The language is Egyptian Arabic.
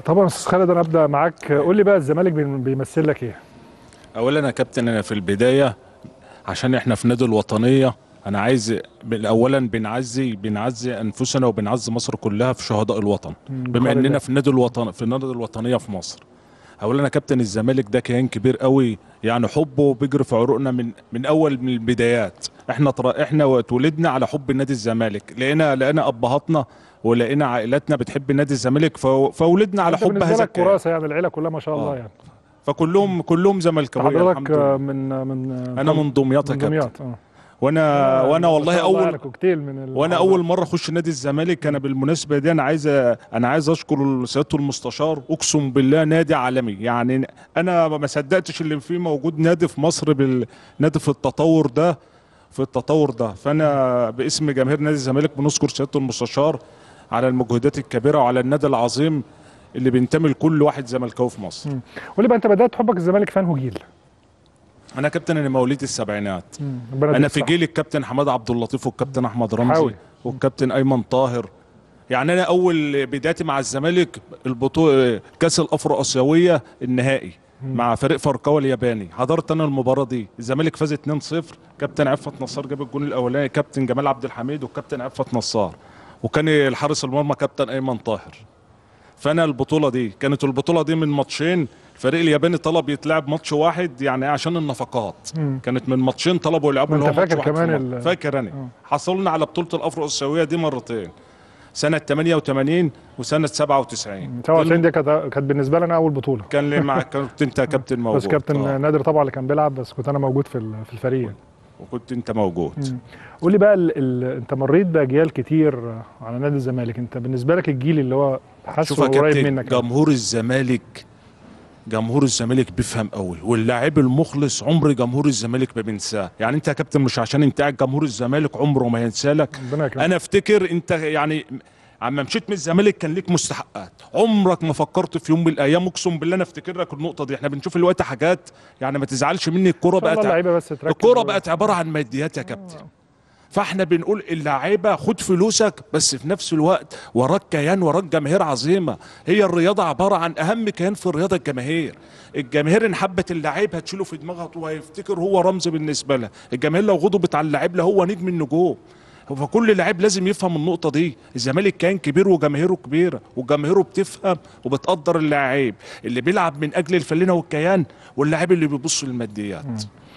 طبعا استاذ خالد انا ابدا معاك قول لي بقى الزمالك بيم- بيمثل لك ايه اولا يا كابتن انا في البدايه عشان احنا في نادي الوطنيه انا عايز ب- اولا بنعزي بنعزي انفسنا وبنعزي مصر كلها في شهداء الوطن بما بقدر اننا الله. في نادي الوطن في النادي الوطنيه في مصر اولا يا كابتن الزمالك ده كيان كبير قوي يعني حبه بيجري في عروقنا من من اول من البدايات احنا طر... احنا اتولدنا على حب نادي الزمالك لقينا لقينا ابهاتنا ولقينا عائلاتنا بتحب نادي الزمالك ف... فولدنا على انت حب بالنسبه هذا لك الكيان كراسه يعني العيله كلها ما شاء الله آه. يعني فكلهم كلهم زملكاويه حضرتك الحمد لله. آه، من من آه، انا من دمياط يا من كابتن دمياط اه وانا وانا ما والله شاء الله اول يعني كوكتيل من ال- وانا اول مره اخش نادي الزمالك انا بالمناسبه دي انا عايز انا عايز اشكر سياده المستشار اقسم بالله نادي عالمي يعني انا ما صدقتش اللي فيه موجود نادي في مصر بالنادي في التطور ده في التطور ده فانا باسم جماهير نادي الزمالك بنشكر سياده المستشار على المجهودات الكبيره وعلى النادي العظيم اللي بينتمي لكل واحد زملكاوي في مصر قول لي بقى انت بدات حبك الزمالك في انه جيل انا كابتن انا مواليد السبعينات ربنا انا يديك في الصحة. جيل الكابتن حماد عبد اللطيف والكابتن احمد رمزي حاوي. والكابتن ايمن طاهر يعني انا اول بدايتي مع الزمالك البطوله كاس الافرو اسيويه النهائي مع فريق فرقاوة الياباني حضرت انا المباراه دي الزمالك فاز 2-0 كابتن عفت نصار جاب الجون الاولاني كابتن جمال عبد الحميد والكابتن عفت نصار وكان الحارس المرمى كابتن ايمن طاهر فانا البطوله دي كانت البطوله دي من ماتشين الفريق الياباني طلب يتلعب ماتش واحد يعني عشان النفقات كانت من ماتشين طلبوا يلعبوا وانت اللي هو ماتش فاكر واحد في كمان مصر. ال- فاكر انا حصلنا على بطوله الافرو اسيويه دي مرتين سنه 88 وسنه 97 97 دي كانت كانت بالنسبه لي انا اول بطوله كان لي مع كنت انت كابتن موجود بس كابتن آه. نادر طبعا اللي كان بيلعب بس كنت انا موجود في ال- في الفريق وكنت انت موجود قول لي بقى ال... ال... انت مريت باجيال كتير على نادي الزمالك انت بالنسبه لك الجيل اللي هو حاسه شوف يا قريب كابتن منك يعني. جمهور الزمالك جمهور الزمالك بيفهم قوي واللاعب المخلص عمر جمهور الزمالك ما بينساه يعني انت يا كابتن مش عشان انت قاعد جمهور الزمالك عمره ما ينسى لك ربنا يكرمك. انا افتكر انت يعني عما مشيت من الزمالك كان ليك مستحقات عمرك ما فكرت في يوم من الايام اقسم بالله انا افتكر لك النقطه دي احنا بنشوف الوقت حاجات يعني ما تزعلش مني الكوره إن شاء الله بقت اللعيبه بس تركز الكوره و- بقت عباره عن ماديات يا كابتن فاحنا بنقول اللعيبه خد فلوسك بس في نفس الوقت وراك كيان وراك جماهير عظيمه هي الرياضه عباره عن اهم كيان في الرياضه الجماهير الجماهير ان حبت اللعيب هتشيله في دماغها وهيفتكر هو رمز بالنسبه لها الجماهير لو غضبت على اللعيب لا هو نجم النجوم فكل لعيب لازم يفهم النقطة دي، الزمالك كان كبير وجماهيره كبيرة، وجماهيره بتفهم وبتقدر اللاعب اللي بيلعب من أجل الفلينة والكيان واللاعب اللي بيبص للماديات.